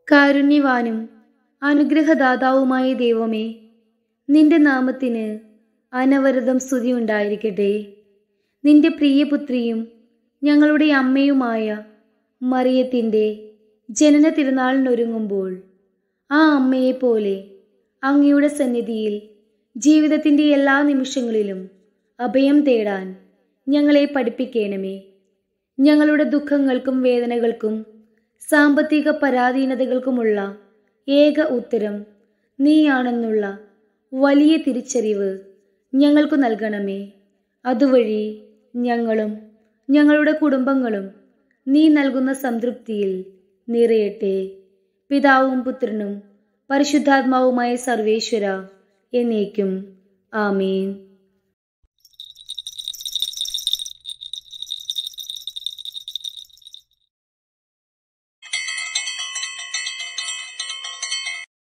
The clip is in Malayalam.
കാരുണ്യവാനും അനുഗ്രഹദാതാവുമായ ദൈവമേ നിന്റെ നാമത്തിന് അനവരതം സ്തുതി ഉണ്ടായിരിക്കട്ടെ നിന്റെ പ്രിയപുത്രിയും ഞങ്ങളുടെ അമ്മയുമായ മറിയത്തിൻ്റെ ജനന തിരുനാളിനൊരുങ്ങുമ്പോൾ ആ അമ്മയെപ്പോലെ അങ്ങയുടെ സന്നിധിയിൽ ജീവിതത്തിൻ്റെ എല്ലാ നിമിഷങ്ങളിലും അഭയം തേടാൻ ഞങ്ങളെ പഠിപ്പിക്കണമേ ഞങ്ങളുടെ ദുഃഖങ്ങൾക്കും വേദനകൾക്കും സാമ്പത്തിക പരാധീനതകൾക്കുമുള്ള ഏക ഉത്തരം നീയാണെന്നുള്ള വലിയ തിരിച്ചറിവ് ഞങ്ങൾക്ക് നൽകണമേ അതുവഴി ഞങ്ങളും ഞങ്ങളുടെ കുടുംബങ്ങളും നീ നൽകുന്ന സംതൃപ്തിയിൽ നിറയട്ടെ പിതാവും പുത്രനും പരിശുദ്ധാത്മാവുമായ സർവേശ്വര എന്നേക്കും ആമേൻ